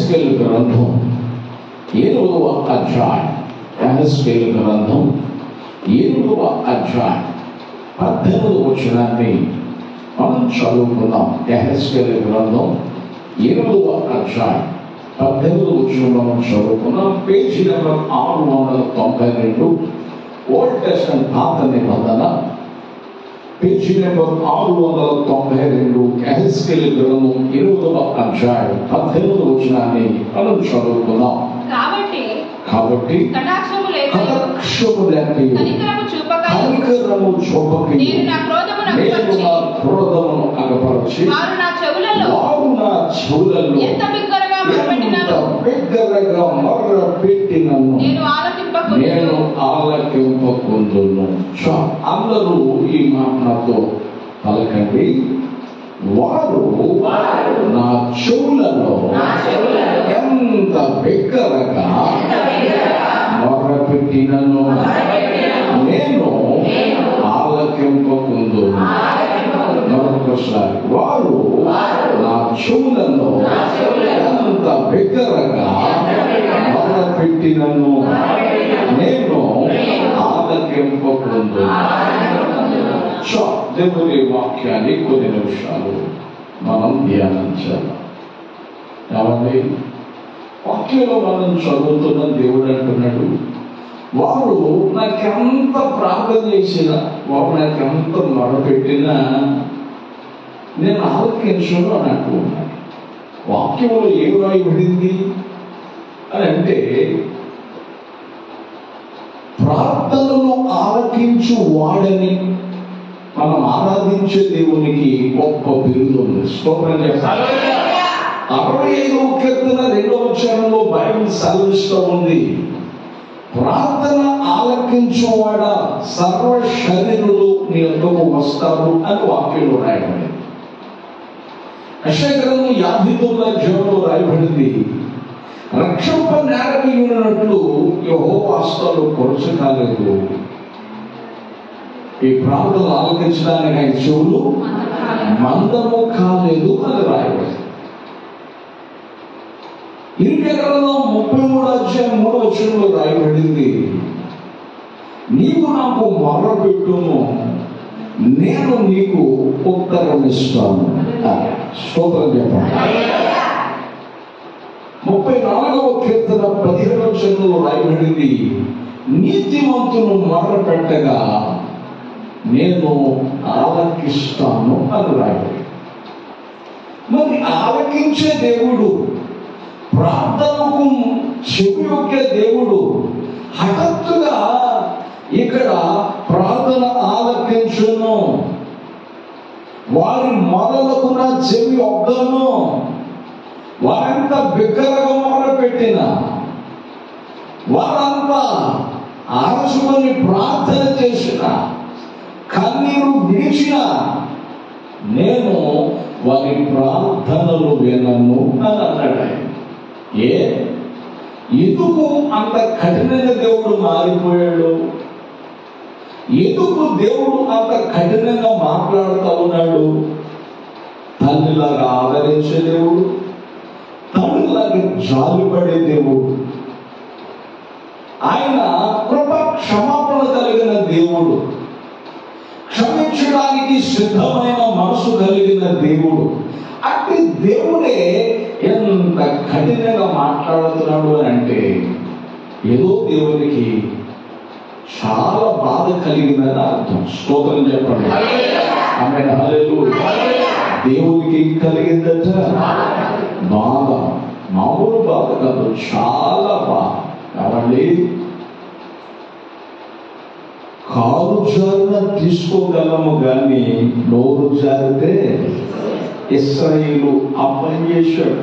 ఎహెస్కేల్ గ్రంథం ఎనిమిదవ అధ్యాయం ఎహెస్కేల్ గ్రంథం ఎనిమిదవ అధ్యాయం పద్దెనిమిది వచనాన్ని మనం చదువుకుందాం ఎహెస్కేల్ గ్రంథం ఎనిమిదవ అధ్యాయం పద్దెనిమిది వచనం మనం చదువుకున్నాం పేజీ నెంబర్ ఆరు వందల తొంభై రెండు ఓల్డ్ టెస్టన్ పాత నిబంధన పేజీ నెంబర్ ఆరు వందల తొంభై రెండు ఎహెస్కేల్ గ్రంథం ఎనిమిదవ అధ్యాయం పద్దెనిమిది వచనాన్ని మనం చదువుకున్నాం కాబట్టి కాబట్టి కటాక్షము లేక కటాక్షము లేక కనికరము చూపక కనికరము చూపక నేను నా క్రోధమును నేను అగపరిచి నా క్రోధమును అగపరచి వారు నా చెవులలో వారు నా చెవులలో ఎంత బిగ్గరగా మొరపెట్టినారో ఎంత బిగ్గరగా మర్ర పెట్టినను నేను ఆలకింపకుండా నేను ఆలకింపకుందును సో అందరూ ఈ మాట నాతో పలకండి వారు నా చెవులలో ఎంత బిగ్గరగా మొర్రపెట్టినను నేను ఆలకింపకుందు మరొకసారి వారు నా చెవులలో ఎంత బిగ్గరగా మొర్రపెట్టినను నేను ఆలకింపకుందు సో దేవుని వాక్యాన్ని కొన్ని నిమిషాలు మనం ధ్యానించాలి కాబట్టి వాక్యంలో మనం చదువుతున్న దేవుడు అంటున్నాడు వారు నాకెంత ప్రార్థన చేసినా వారు నాకెంత మొరపెట్టినా నేను ఆలకించను అని అంటూ ఉన్నాను వాక్యంలో ఏం రాయబడింది అని అంటే ప్రార్థనలు ఆలకించు వాడని మనం ఆరాధించే దేవునికి గొప్ప బిరుదు ఉంది స్తోత్రం చేస్తాను అరవై ఐదవ కీర్తన రెండవ చరణంలో బైబిల్ సెలవిస్తూ ఉంది ప్రార్థన ఆలకించువాడ సర్వ శరీరులు నీ యొక్కకు వస్తారు అని వాక్యంలో రాయబడింది యశగ్రంథం యాభై తొమ్మిది అధ్యాయంలో రాయబడింది రక్షణ నేరమీయునట్లు యహో వాస్తవాలు కొరచు కాలేదు ఈ ప్రార్థన ఆలకించడానికి ఆయన చెవులు మందము కాలేదు అని రాయబడింది ఇరుకెకరంలో ముప్పై మూడు అధ్యాయం మూడు వచనంలో రాయబడింది నీవు నాకు మొర్ర పెట్టును నేను నీకు ఉత్తరం ఇస్తాను ఆ, స్తోత్రం చెప్పండి ముప్పై నాలుగవ కీర్తన పదిహేడవ వచనంలో రాయబడింది నీతిమంతును మొర్ర పెట్టగా నేను ఆలకిస్తాను అని రాయబడింది మరి ఆలకించే దేవుడు ప్రార్థనకు చెవి యొక్క దేవుడు హఠాత్తుగా ఇక్కడ ప్రార్థన ఆలకించును వారి మొదలకు నా చెవి ఒగ్గను వారంతా బిగ్గరగా మొదలు పెట్టిన వారంతా ఆరచుకొని ప్రార్థన చేసిన కన్నీరు విడిచిన నేను వారి ప్రార్థనలు వినను అని అన్నాడు ఆయన. ఏ ఎందుకు అంత కఠినంగా దేవుడు మారిపోయాడు ఎందుకు దేవుడు అంత కఠినంగా మాట్లాడుతూ ఉన్నాడు తల్లిలాగా ఆదరించే దేవుడు తండ్రిలాగా జాలిపడే దేవుడు ఆయన కృప క్షమాపణ కలిగిన దేవుడు క్షమించడానికి సిద్ధమైన మనసు కలిగిన దేవుడు అట్టి దేవుడే ఎంత కఠినంగా మాట్లాడుతున్నాడు అని అంటే ఏదో దేవునికి చాలా బాధ కలిగిందని అర్థం స్తోత్రం చెప్పండి ఆమె దేవునికి ఏం కలిగిందట బాధ మామూలు బాధ కాదు చాలా బాధ కాబట్టి కారు జారిన తీసుకోగలము కానీ నోరు జారితే ఇస్రాయిలు ఆ పని చేశాడు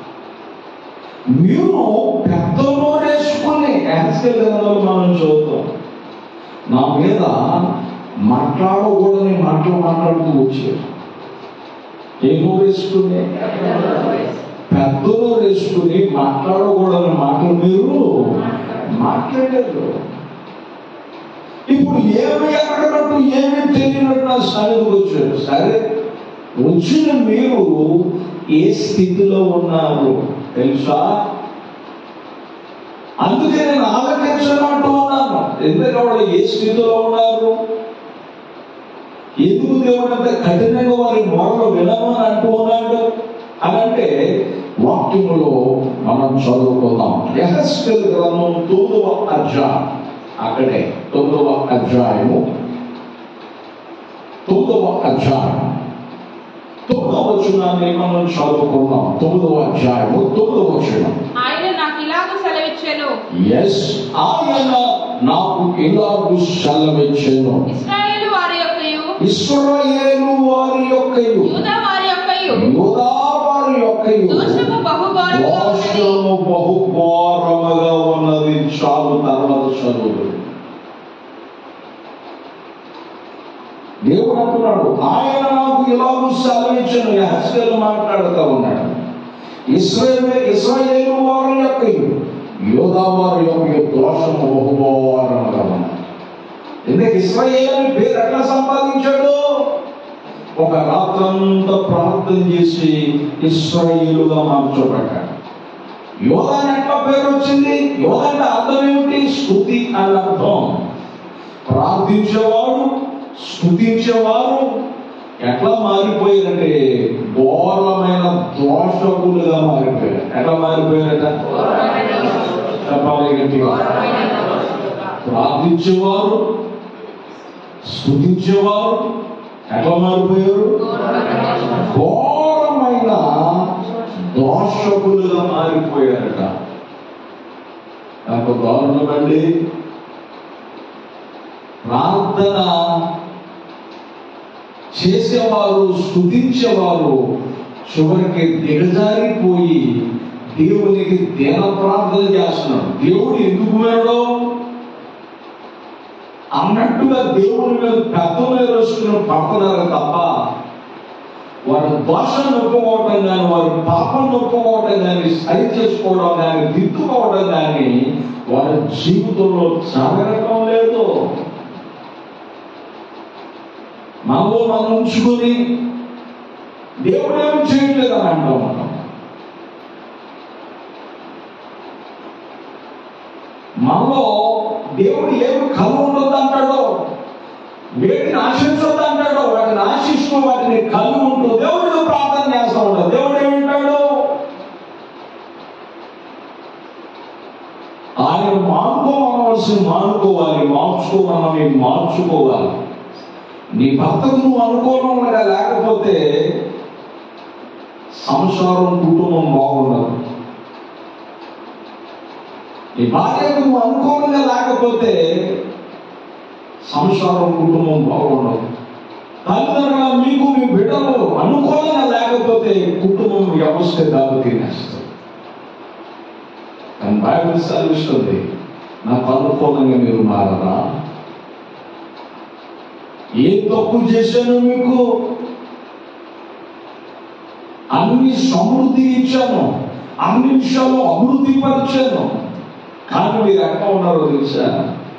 మీరు పెద్ద నోరేసుకుని యాక్సిల్ మనం చూద్దాం నా మీద మాట్లాడకూడని మాటలు మాట్లాడుతూ వచ్చారు ఏ నోరేసుకుని పెద్ద నోరేసుకుని మాట్లాడకూడని మాటలు మీరు మాట్లాడారు ఇప్పుడు ఏమి ఎక్కడట్టు ఏమి తెలియనట్టు నా సన్నిధికి వచ్చారు సరే వచ్చిన మీరు ఏ స్థితిలో ఉన్నారు తెలుసా అందుకే నేను ఆలకించనంటూ ఉన్నాను ఎందుకంటే వాళ్ళు ఏ స్థితిలో ఉన్నారు ఎందుకు దేవుడు అంత కఠినంగా వారి మొరలు వినమని అంటూ ఉన్నాడు అని అంటే వాక్యములో మనం చదువుకుందాం యహస్కల్ గ్రంథం తొమ్మిదవ అధ్యాయం అక్కడే తొమ్మిదవ అధ్యాయము తొమ్మిదవ అధ్యాయం తొమ్మిదవ వచనాన్ని మనం చదువుకుందాం తొమ్మిదవ అధ్యాయము తొమ్మిదవ వచనం ఆయన నాకు ఇలాగ సెలవిచ్చాను ఎస్ ఆయన నాకు ఇలాగు సెలవిచ్చెను ఇస్రాయేలు వారి యొక్కయు ఇస్రాయేలు వారి యొక్కయు యూదా వారి యొక్కయు యూదా వారి యొక్కయు దోషము బహుఘోరముగా ఉన్నది దోషము బహుఘోరముగా ఉన్నది చాలు తర్వాత చదువు దేవుడు అంటున్నాడు ఆయన నాకు ఇలాగూ సెలవిచ్చను యహస్కేలు మాట్లాడుతూ ఉన్నాడు ఇస్రాయేల్ ఇస్రాయేలు వారి యొక్క యోధా వారి యొక్క దోషము బహుఘోరముగా ఉన్నది ఎందుకు ఇస్రాయేల్ అని పేరు ఎట్లా సంపాదించాడు ఒక రాత్రంతా ప్రార్థన చేసి ఇస్రాయేలుగా మార్చబడ్డాడు యోధ అని ఎట్లా పేరు వచ్చింది యోధ అంటే అర్థం ఏమిటి స్థుతి అని అర్థం ప్రార్థించేవాడు స్థుతించేవారు ఎట్లా మారిపోయారంటే ఘోరమైన దోషకులుగా మారిపోయారు ఎట్లా మారిపోయారట చెప్పాలి గట్టిగా ప్రార్థించేవారు స్థుతించేవారు ఎట్లా మారిపోయారు ఘోరమైన దోషకులుగా మారిపోయారట నాకు దారుణం అండి ప్రార్థన చేసేవారు స్థుతించేవారు చివరికి దిగజారిపోయి దేవునికి దేన ప్రార్థన చేస్తున్నాడు దేవుడు ఎందుకు వినడో అన్నట్టుగా దేవుని మీద పెద్ద మీద వేసుకుని పడుతున్నారు తప్ప వారి దోషం నొప్పుకోవటం కానీ వారి పాపం నొప్పుకోవటం కానీ సరి చేసుకోవడం కానీ దిద్దుకోవడం కానీ వారి జీవితంలో జరగటం లేదు మనలో మనం ఉంచుకొని దేవుడు ఏమి చేయట్లేదు అని అంటాం మనం మనలో దేవుడు ఏమి కలు ఉండదు అంటాడో వేటిని ఆశించొద్దు అంటాడో వాటిని ఆశిస్తూ వాటిని కలు ఉంటూ దేవుడు ప్రార్థన చేస్తూ ఉంటాడు దేవుడు ఏమింటాడు ఆయన మానుకోవలసి మానుకోవాలి మార్చుకోవాలని మార్చుకోవాలి నీ భర్తకు నువ్వు అనుకూలంగా లేకపోతే సంసారం కుటుంబం బాగుండదు నీ భార్యకు నువ్వు అనుకూలంగా లేకపోతే సంసారం కుటుంబం బాగుండదు తల్లిదండ్రుల మీకు మీ బిడ్డలు అనుకూలంగా లేకపోతే కుటుంబం వ్యవస్థ దాబు తినేస్తుంది కానీ బైబిల్ సెలవిస్తుంది నాకు అనుకూలంగా మీరు మారరా ఏ తప్పు చేశాను మీకు అన్ని సమృద్ధి ఇచ్చాను అన్ని విషయాలు అభివృద్ధి పరిచాను కానీ మీరు ఎక్కడ ఉన్నారో తెలుసా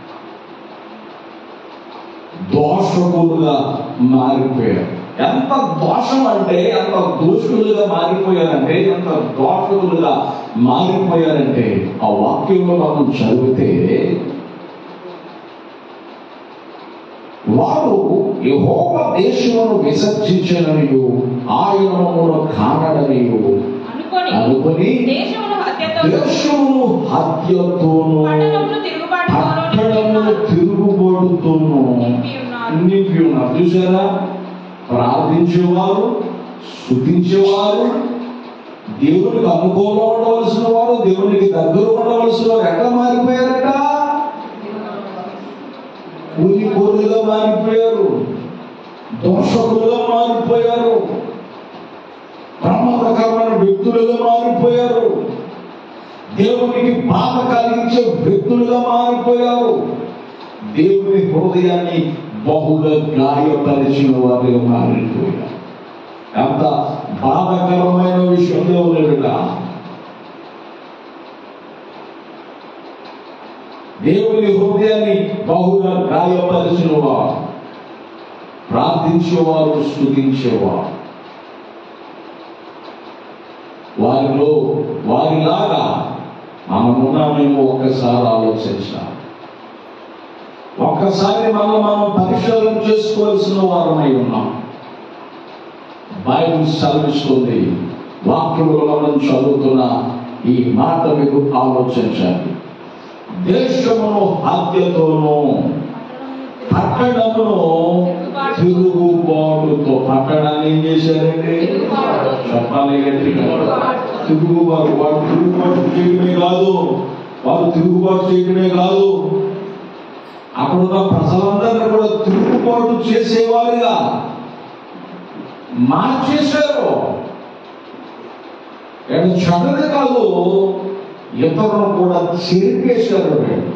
దోషకులుగా మారిపోయారు ఎంత దోషం అంటే ఎంత దోషులుగా మారిపోయారంటే ఎంత దోషకులుగా మారిపోయారంటే ఆ వాక్యంలో మనం చదివితే వారు యెహోవ దేశమును విసర్జించననియు ఆయనమును కానడనియు అనుకొని అనుకొని దేశమును హత్యతో దేశమును హత్యతోను పట్టణమును తిరుగుబాటుతోనూ పట్టణమును తిరుగుబడుతోను నింపి ఉన్నారు. నింపి ఉన్నారు చూసారా ప్రార్థించేవారు స్థుతించేవారు దేవునికి అనుకూలంగా ఉండవలసిన వారు దేవునికి దగ్గర ఉండవలసిన వారు ఎట్లా మారిపోయారట కూలి కోరులుగా మారిపోయారు దోషకులుగా మారిపోయారు ప్రమాదకరమైన వ్యక్తులుగా మారిపోయారు దేవునికి బాధ కలిగించే వ్యక్తులుగా మారిపోయారు దేవుని హృదయాన్ని బహుగా గాయపరిచిన వారిగా మారిపోయారు ఎంత బాధకరమైన విషయం దేవుడుగా దేవుని హృదయాన్ని బహుగా గాయపరిచిన వారు ప్రార్థించేవారు స్థుతించేవారు వారిలో వారిలాగా మనం ఉన్నామేమో ఒక్కసారి ఆలోచించాలి ఒక్కసారి మనం మనం పరిశోధన చేసుకోవాల్సిన వారమై ఉన్నాం బైబిల్ సెలవిస్తుంది వాక్యములో మనం చదువుతున్న ఈ మాట మీరు ఆలోచించండి దేశమును హత్యతోనూ పట్టణమును తిరుగుబాటుతో పట్టణాన్ని ఏం చేశారండి చెప్పాలి గట్టిగా తిరుగుబాటు వాడు తిరుగుబాటు చేయడమే కాదు వారు తిరుగుబాటు చేయడమే కాదు అక్కడ ఉన్న ప్రజలందరినీ కూడా తిరుగుబాటు చేసేవారుగా మార్చేశారు ఏడు చెడ్డది కాదు ఇతరులను కూడా చెరిపేశారు వీళ్ళు.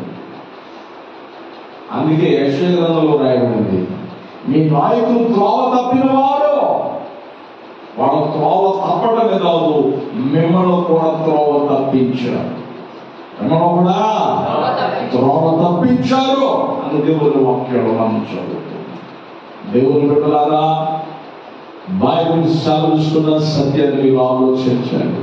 అందుకే యశ్వ గ్రంథంలో రాయబడింది మీ నాయకులు త్రోవ తప్పిన వారు వాళ్ళ త్రోవ తప్పటమే కాదు మిమ్మల్ని కూడా త్రోవ తప్పించారు మిమ్మల్ని కూడా త్రోవ తప్పించారు అని దేవుని వాక్యాలు మనం చదువుతున్నాం దేవుని బిడ్డలారా బైబిల్ సెలవిస్తున్న సత్యాన్ని మీరు ఆలోచించండి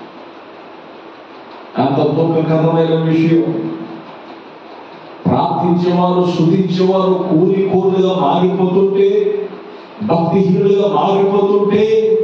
అంత దుఃఖకరమైన విషయం ప్రార్థించేవారు శుద్ధించేవారు కూలి కూలిగా మారిపోతుంటే భక్తిహీనులుగా మారిపోతుంటే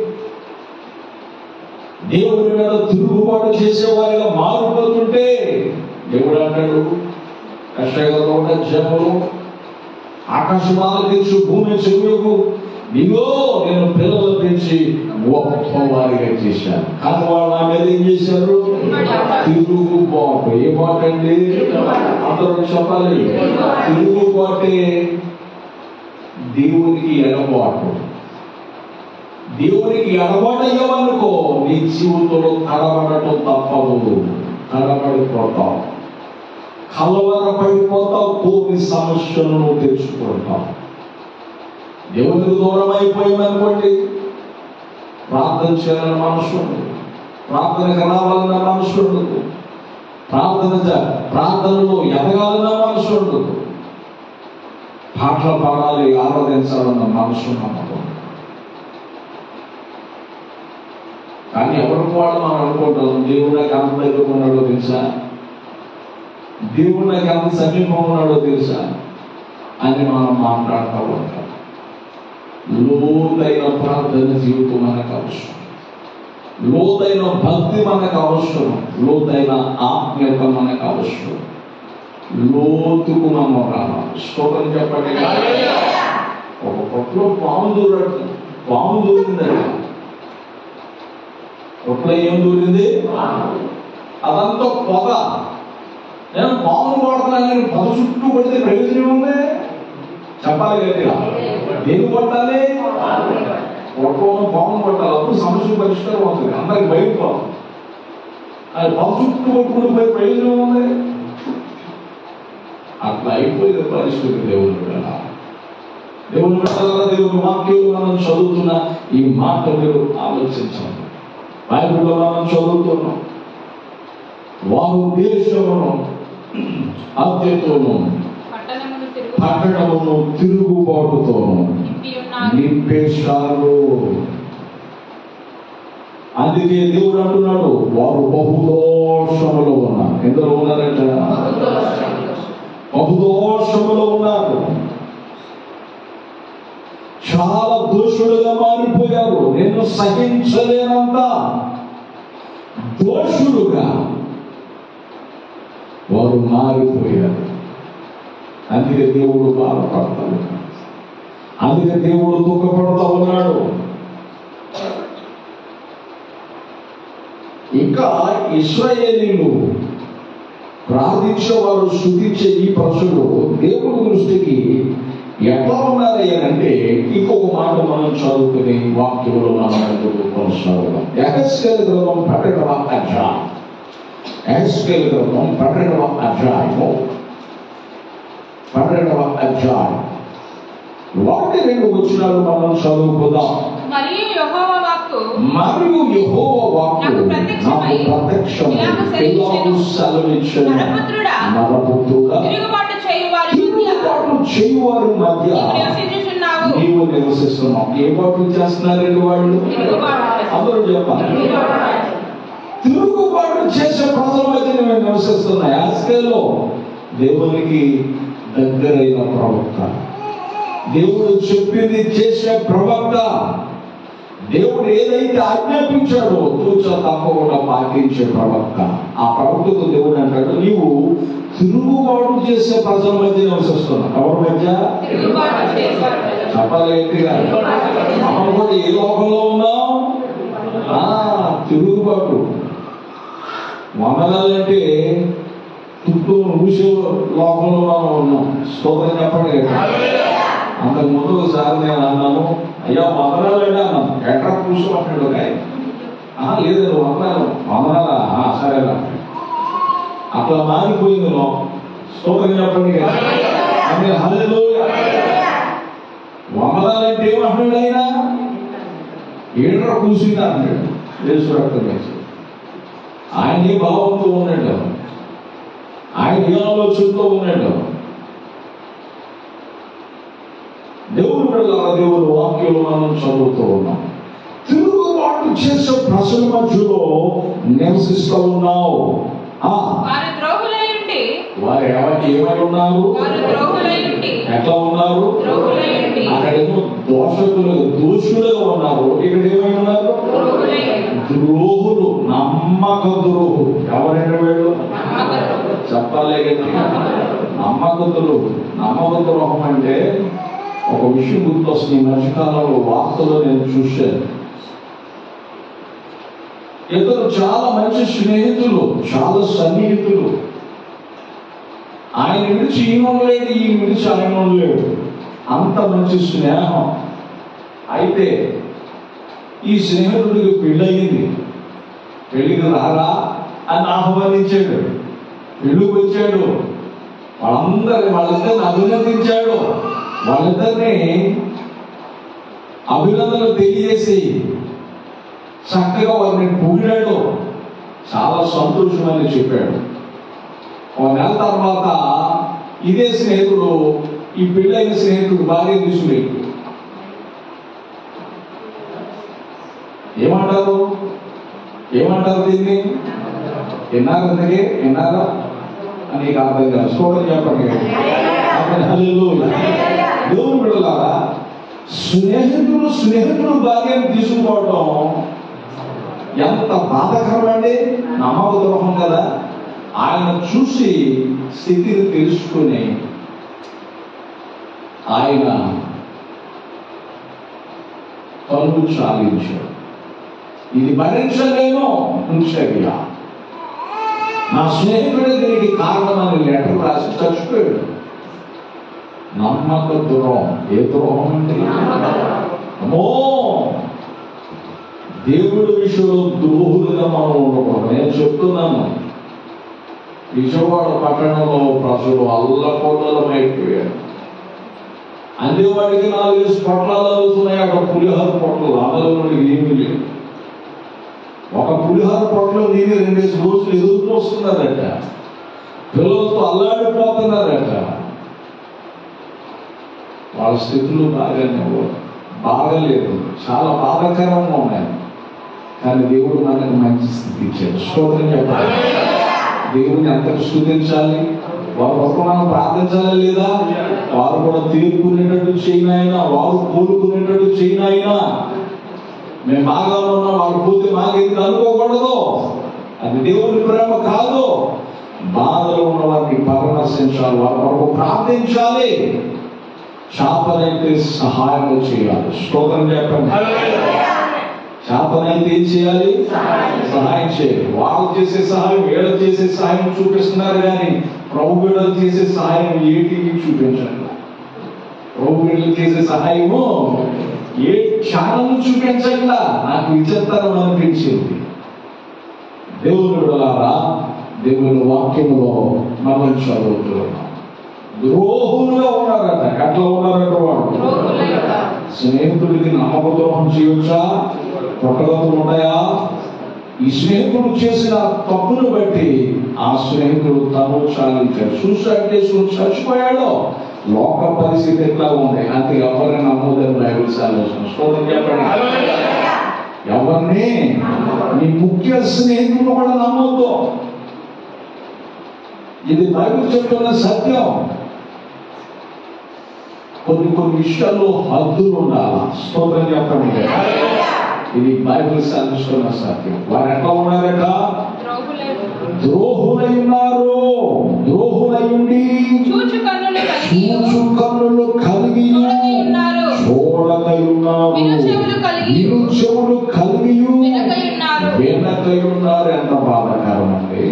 దేవుని మీద తిరుగుబాటు చేసేవారిగా మారిపోతుంటే దేవుడు అంటాడు కష్టంగా ఉన్న జనులు ఆకాశమాల తెచ్చు భూమి చెవులకు నీగో నేను పిల్లలు తెచ్చి గొప్ప వారిగా చేశాను కానీ వాళ్ళు నా మీద ఏం చేశారు తిరుగుబాటు ఏ మాట అండి అందరూ చెప్పాలి తిరుగుబాటే దేవునికి ఎడబాటు దేవునికి ఎడబాటు అయ్యామనుకో నీ జీవితంలో కడబడటం తప్పదు కడబడిపోతావు కలవరపడిపోతావు కోరి సమస్యలను తెచ్చుకుంటావు దేవునికి దూరం అయిపోయిందనుకోండి ప్రార్థన చేయాలని మనసు ఉండదు ప్రార్థనకు రావాలన్న మనసు ఉండదు ప్రార్థన చే- ప్రార్థనలో ఎదగాలన్న మనసు ఉండదు పాటలు పాడాలి ఆరాధించాలన్న మనసు నమ్మకం కానీ ఎవరికి వాళ్ళు మనం అనుకుంటాం దేవుడు నాకు అంత దగ్గర ఉన్నాడో తెలుసా దేవుడు నాకు ఎంత సమీపం ఉన్నాడో తెలుసా అని మనం మాట్లాడుతూ ఉంటాం లోతైన ప్రార్థన జీవితం మనకు అవసరం లోతైన భక్తి మనకు అవసరం లోతైన ఆత్మీయత మనకు అవసరం లోతుకు మనం రావాలి స్తోత్రం చెప్పండి ఒక పొట్లో పాము దూరట్టు పాము దూరిందండి పొట్లో ఏం దూరింది అదంతా పొగ నేను పాము కొడుతున్నాను పొగ చుట్టూ కొడితే ప్రయోజనం ఉంది చెప్పాలి గట్టిగా దేని కొట్టాలి కొట్టడం పాము కొట్టాలి అప్పుడు సమస్య పరిష్కారం అవుతుంది అందరికి బయటపోతుంది అది పొగ చుట్టూ కొట్టుకుని పోయి ప్రయోజనం ఉంది అట్లా అయిపోయింది పరిస్థితి దేవుని బిడ్డ దేవుని బిడ్డల దేవుని వాక్యం మనం చదువుతున్న ఈ మాట మీరు ఆలోచించండి బైబిల్లో మనం చదువుతున్నాం వారు దేశమును హత్యతోను పట్టణమును తిరుగు పట్టణమును తిరుగుబాటుతోను నింపి ఉన్నారు నింపేశారు అందుకే దేవుడు అంటున్నాడు వారు బహుదోషములో ఉన్నారు ఎందులో ఉన్నారంట బహుదోషములో ఉన్నారు చాలా దోషులుగా మారిపోయారు నేను సహించలేనంత దోషులుగా వారు మారిపోయారు అందుకే దేవుడు బాధపడతాడు అందుకే దేవుడు దుఃఖపడతా ఉన్నాడు ఇంకా ఇస్రాయేలీలు ప్రార్థించే వారు శుద్ధించే ఈ ప్రజలు దేవుడి దృష్టికి ఎట్లా ఉన్నారయ్యా అంటే ఇంకొక మాట మనం చదువుకుని వాక్యంలో మనం ముందుకు కొనసాగుదాం ఎహెస్కేల్ గ్రంథం పన్నెండవ అధ్యాయం ఎహెస్కేల్ గ్రంథం పన్నెండవ అధ్యాయము పన్నెండవ అధ్యాయం ఒకటి రెండు వచ్చినాలు మనం చదువుకుందాం మరియు యెహోవా వాక్కు మరియు యెహోవా వాక్కు నాకు ప్రత్యక్షమై నాకు ప్రత్యక్షమై ఇలాగ ఇలాగు సెలవిచ్చెను. సెలవిచ్చెను. నరపుత్రుడా, నరపుత్రుడా, తిరుగుబాటు చేయు వారి మధ్య తిరుగుబాటు చేయువారి మధ్య నీవు నివసించుచున్నావు నీవు నివసిస్తున్నావు ఏ పాటలు చేస్తున్నారండి వాళ్ళు తిరుగుబాటు. అందరూ చెప్పాలి తిరుగుబాటు చేసే ప్రజల మధ్య మేము నివసిస్తున్నా యాస్కేలో దేవునికి దగ్గరైన ప్రవక్త దేవుడు చెప్పింది చేసే ప్రవక్త దేవుడు ఏదైతే ఆజ్ఞాపించాడో తూచ తప్పకుండా పాటించే ప్రవక్త ఆ ప్రవక్తకు దేవుడు అంటాడు నీవు తిరుగుబాటు చేసే ప్రజల మధ్య నివసిస్తున్నావు ఎవరి మధ్య తిరుగుబాటు చేసేవారు. చెప్పాలి ఏంటిగా మనం కూడా ఏ లోకంలో ఉన్నాం ఆ తిరుగుబాటు వందనాలంటే చుట్టూ ఊసే లోకంలో మనం ఉన్నాం స్తోత్రం చెప్పండి అంతకు ముందు ఒకసారి నేను అన్నాను అయ్యా వందనాలంటే అన్నాను ఎట్రా కూర్చోమంటాడు ఒక ఆయన "ఆ, లేదు వందనాలు వందనాలా "ఆ, సరేలా అట్లా మారిపోయింది లోకం స్తోత్రం చెప్పండి అని హల్లెలూయా వందనాలంటే ఏమంటున్నాడు ఆయన ఏడ్ర కూర్చుంది అంటాడు యేసు రక్తం వేసి ఆయన ఏ భావంతో ఉన్నాడు ఆయన ఏ ఆలోచనతో ఉన్నాడు దేవుడు బిడ్డలారా దేవుడు వాక్యంలో మనం చదువుతూ ఉన్నాం తిరుగుబాటు చేసే ప్రజల మధ్యలో నివసిస్తూ ఉన్నావు ఆ, వారు ద్రోహులై ఉండి వారు ఎవరికి ఏమై ఉన్నారు వారు ద్రోహులై ఉండి ఎట్లా ఉన్నారు ద్రోహులై ఉండి అక్కడేమో దోషకులు దోషులుగా ఉన్నారు ఇక్కడ ఏమై ఉన్నారు ద్రోహులై ఉండి ద్రోహులు నమ్మక ద్రోహులు ఎవరైనా వీళ్ళు నమ్మకద్రోహులు. చెప్పాలి గట్టిగా నమ్మక ద్రోహులు నమ్మక ద్రోహం అంటే ఒక విషయం గుర్తొస్తుంది ఈ మధ్యకాలంలో వార్తలో నేను చూశాను ఇద్దరు చాలా మంచి స్నేహితులు చాలా సన్నిహితులు ఆయన విడిచి ఈయన లేడు ఈ విడిచి ఆయన లేడు అంత మంచి స్నేహం అయితే ఈ స్నేహితుడికి పెళ్ళయింది పెళ్ళికి రారా అని ఆహ్వానించాడు పెళ్ళికి వచ్చాడు వాళ్ళందరి వాళ్ళిద్దరిని అభినందించాడు వాళ్ళిద్దరిని అభినందనలు తెలియజేసి చక్కగా వారిని పొగిడాడు చాలా సంతోషమని చెప్పాడు ఒక నెల తర్వాత ఇదే స్నేహితుడు ఈ పెళ్ళైన స్నేహితుడు భార్య తీసుకునేట్టు ఏమంటారు ఏమంటారు దీన్ని విన్నారా అందుకే విన్నారా అని నీకు అర్థం కాదు చూడని చెప్పండి అప్పుడు హల్లెలూయా. దేవుని బిడ్డలారా స్నేహితుడు స్నేహితుడు భార్యను తీసుకుపోవటం ఎంత బాధకరం అండి నమ్మక ద్రోహం కదా ఆయన చూసి స్థితిని తెలుసుకుని ఆయన తలుపు చాలించాడు ఇది భరించలేను ఉంచయ్యా నా స్నేహితుడే దీనికి కారణమని లెటర్ రాసి చచ్చిపోయాడు నమ్మక ద్రోహం ఏ ద్రోహం అంటే అమ్మో దేవుడి విషయంలో ద్రోహులుగా మనం ఉండకూడదు నేను చెప్తున్నాను విజయవాడ పట్టణంలో ప్రజలు అల్లకొల్లమైపోయారు అందేవాడికి నాలుగేసి పొట్లాలు అవుతున్నాయి అక్కడ పులిహోర పొట్టలు అందులో ఏమీ లేవు ఒక పులిహోర పొట్టలో నీది రెండేసి రోజులు ఎదురు వస్తున్నారట పిల్లలతో అల్లాడిపోతున్నారట వాళ్ళ స్థితులు బాగానే లేవు. బాగలేదు చాలా బాధాకరంగా ఉన్నాయి కానీ దేవుడు మనకు మంచి స్థితి ఇచ్చాడు స్తోత్రం చెప్పాలి దేవుడిని ఎంతకు స్థుతించాలి వారు ఒక మనం ప్రార్థించాలా లేదా వారు కూడా తీర్పునేటట్టు చేయనాయినా వారు కోరుకునేటట్టు చేయనాయినా మేము బాగా ఉన్నాం వాళ్ళు పోతే మాకెందుకు అనుకోకూడదు అది దేవుని ప్రేమ కాదు బాధలో ఉన్న వారిని పరామర్శించాలి వారి కొరకు ప్రార్థించాలి శాపనైతే సహాయం చేయాలి స్తోత్రం చెప్పండి శాపనైతే ఏం చేయాలి సహాయం చేయాలి వాళ్ళు చేసే సహాయం వీళ్ళు చేసే సహాయం చూపిస్తున్నారు కానీ ప్రభు బిడ్డలు చేసే సహాయం ఏటికి చూపించండి ప్రభు బిడ్డలు చేసే సహాయము ఏ క్షణము చూపించట్లా నాకు విచిత్రం అనిపించింది దేవుని బిడ్డలారా దేవుని వాక్యములో మనం చదువుతున్నాం ద్రోహులుగా ఉన్నారట ఎట్లా ఉన్నారట వాడు ద్రోహులై ఉన్నారు. స్నేహితుడికి నమ్మక ద్రోహం చేయొచ్చా పొట్టగతులు ఉన్నాయా ఈ స్నేహితుడు చేసిన తప్పును బట్టి ఆ స్నేహితుడు తను చాలించాడు సూసైడ్ చేసుకుని చచ్చిపోయాడు లోక పరిస్థితి ఎట్లా ఉంది అంతే ఎవరిని నమ్మోదని బైబిల్ సాలోచన స్తోత్రం చెప్పండి ఎవరిని నీ ముఖ్య స్నేహితులు కూడా నమ్మొద్దు ఇది బైబిల్ చెప్తున్న సత్యం కొన్ని కొన్ని విషయాల్లో హద్దులు ఉండాలి స్తోత్రం చెప్పండి ఇది బైబిల్ సాధిస్తున్న సత్యం వారు ఎట్లా ఉన్నారట ద్రోహులే ద్రోహులై ఉన్నారు ద్రోహులై ఉండి చూచు కన్నులు కలిగి చూచు కన్నులు కలిగి చూడకై ఉన్నారు. చూడకై ఉన్నారు విను చెవులు కలిగి విను చెవులు కలిగి వెనకై ఉన్నారు. వెనకై ఉన్నారు ఎంత బాధాకరం అండి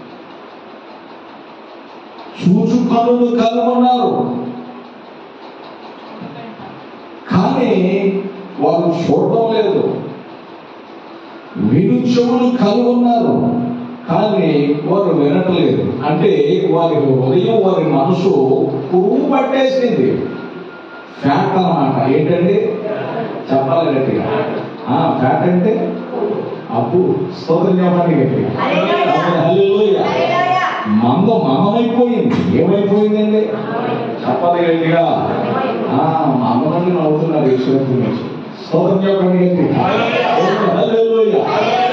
చూచు కన్నులు కలిగి ఉన్నారు కానీ వారు చూడడం లేదు విను చెవులు కలిగి ఉన్నారు కానీ వారు వినట్లేదు అంటే వారి హృదయం వారి మనసు పురుగు పట్టేసింది ఫ్యాట్ అన్నమాట ఏంటండి చెప్పాలి గట్టిగా ఆ, ఫ్యాట్ అంటే అప్పు స్తోత్రం చెప్పండి గట్టిగా హల్లెలూయా. మందం మందమైపోయింది ఏమైపోయిందండి చెప్పాలి గట్టిగా ఆ, మందమంది నవ్వుతున్నారు ఈశ్వరం గురించి స్తోత్రం చెప్పండి గట్టిగా హల్లెలూయా.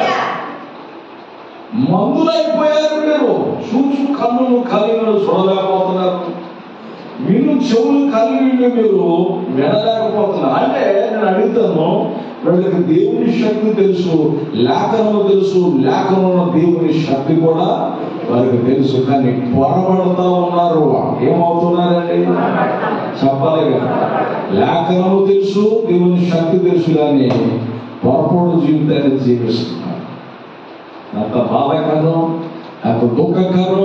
మందులైపోయారు మీరు చూచు కన్నులు కలిగిన చూడలేకపోతున్నారు మీరు చెవులు కలిగి మీరు వినలేకపోతున్నారు అంటే నేను అడుగుతాను వీళ్ళకి దేవుని శక్తి తెలుసు లేఖనము తెలుసు లేఖనంలో దేవుని శక్తి కూడా వారికి తెలుసు కానీ పొరబడతా ఉన్నారు ఏమవుతున్నారండి చెప్పాలి కదా లేఖనము తెలుసు దేవుని శక్తి తెలుసు కానీ పొరపాటు జీవితాన్ని జీవిస్తున్నారు అంత బాధాకరం అంత దుఃఖకరం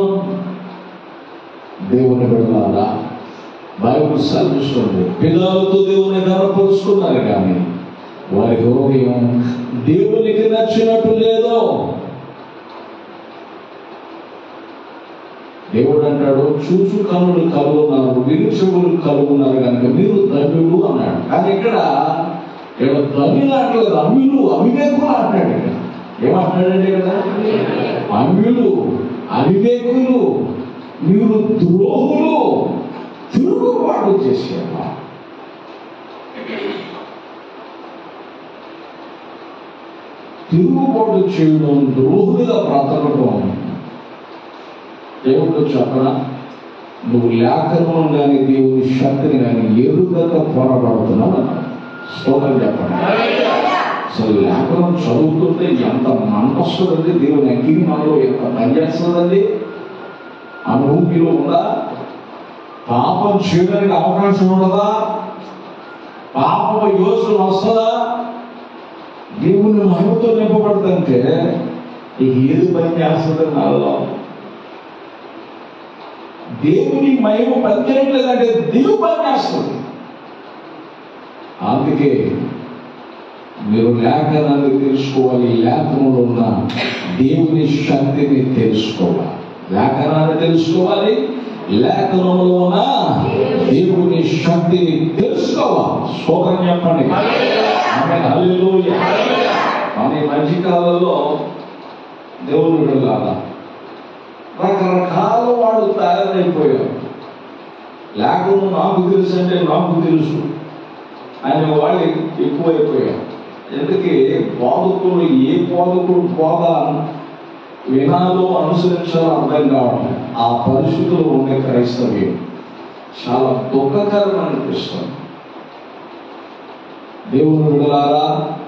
దేవుని బిడ్డలారా బైబుల్ సెలవిస్తుంది పిల్లలతో దేవుని గనపరుచుకున్నారు కానీ వారి హృదయం దేవునికి నచ్చినట్టు లేదో దేవుడు అంటాడు చూచు కన్నులు కలుగున్నారు విను చెవులు కలుగున్నారు కనుక మీరు ధన్యులు అన్నాడు కానీ ఇక్కడ ఇక్కడ ధన్యులు అంటలేదు అమ్యులు అవివేకులు అంటాడు ఇక్కడ ఏమంటున్నాడండి ఇక్కడ అన్యులు అవివేకులు మీరు ద్రోహులు తిరుగుబాటు చేసేవా తిరుగుబాటు చేయడం ద్రోహులుగా బ్రతకడం దేవుడు చెప్పరా నువ్వు లేఖనం కానీ దేవుని శక్తిని కానీ ఎరుగక పోరాడుతున్నావు అన్నాడు. స్తోత్రం చెప్పండి అసలు లేఖనం చదువుతుంటే ఎంత మంట వస్తుందండి దేవుని అగ్ని మనలో ఎంత పనిచేస్తుందండి అనుభవం మీలో ఉందా పాపం చేయడానికి అవకాశం ఉండదా పాపం యోచన వస్తుందా దేవుని మహిమతో నింపబడుతుంటే ఇక ఏది పని చేస్తుంది నాలో దేవుని మహిమ పనిచేయట్లేదంటే దేవుడు పని చేస్తుంది అందుకే మీరు లేఖనాన్ని తెలుసుకోవాలి లేఖనంలో ఉన్న దేవుని శక్తిని తెలుసుకోవాలి లేఖనాన్ని తెలుసుకోవాలి లేఖనంలో ఉన్న దేవుని శక్తిని తెలుసుకోవాలి స్తోత్రం చెప్పండి ఆమె హల్లెలూయా. మన ఈ మధ్యకాలంలో దేవుని విడలాగా రకరకాల వాళ్ళు తయారైపోయారు లేకుండా నాకు తెలుసు అంటే నాకు తెలుసు అనే వాళ్ళు ఎక్కువైపోయారు ఎందుకే బోధకుడు ఏ బోధకుడు బోధ వినాలో అనుసరించాలో అర్థం కావట్లేదు ఆ పరిస్థితులు ఉండే క్రైస్తవ్యం చాలా దుఃఖకరం అనిపిస్తుంది దేవుని విడలారా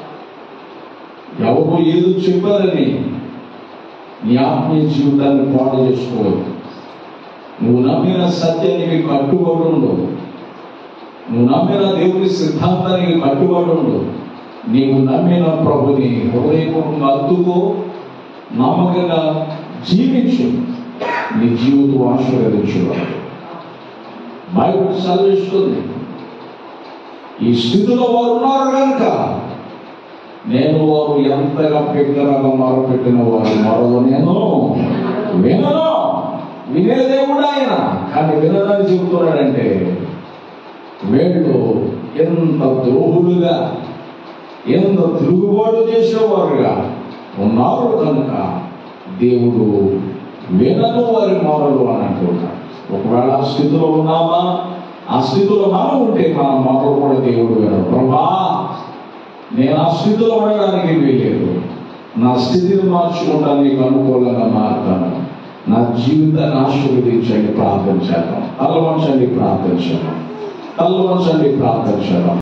ఎవరు ఏదో చెప్పారని నీ ఆత్మీయ జీవితాన్ని పాడు చేసుకోవద్దు నువ్వు నమ్మిన సత్యానికి కట్టుబడి ఉండు నువ్వు నమ్మిన దేవుని సిద్ధాంతానికి కట్టుబడి ఉండు నీవు నమ్మిన ప్రభుని హృదయపూర్వకంగా అద్దుకో నమ్మకంగా జీవించు నీ జీవితం ఆశీర్వదించు బైబిల్ సెలవిస్తుంది ఈ స్థితిలో వారు ఉన్నారు కనుక నేను వారు ఎంతగా బిగ్గరగా మొరపెట్టిన వారు మరో నేను వినను వినే దేవుడు ఆయన కానీ వినదని చెబుతున్నాడంటే వీళ్ళు ఎంత ద్రోహులుగా ఎంత తిరుగుబాటు చేసేవారుగా ఉన్నారు కనుక దేవుడు వినను వారి మొరలు అని అంటున్నాడు ఒకవేళ ఆ స్థితిలో ఉన్నామా ఆ స్థితిలో మనం ఉంటే మన మొరలు కూడా దేవుడు వినడు ప్రభా నేను ఆ స్థితిలో ఉండడానికి వీలేదు నా స్థితిని మార్చుకుంటాను నీకు అనుకూలంగా మారుతాను నా జీవితాన్ని ఆశీర్వదించండి ప్రార్థన చేద్దాం అల్లవంచండి ప్రార్థన చేద్దాం అల్లవంచండి ప్రార్థన చేద్దాం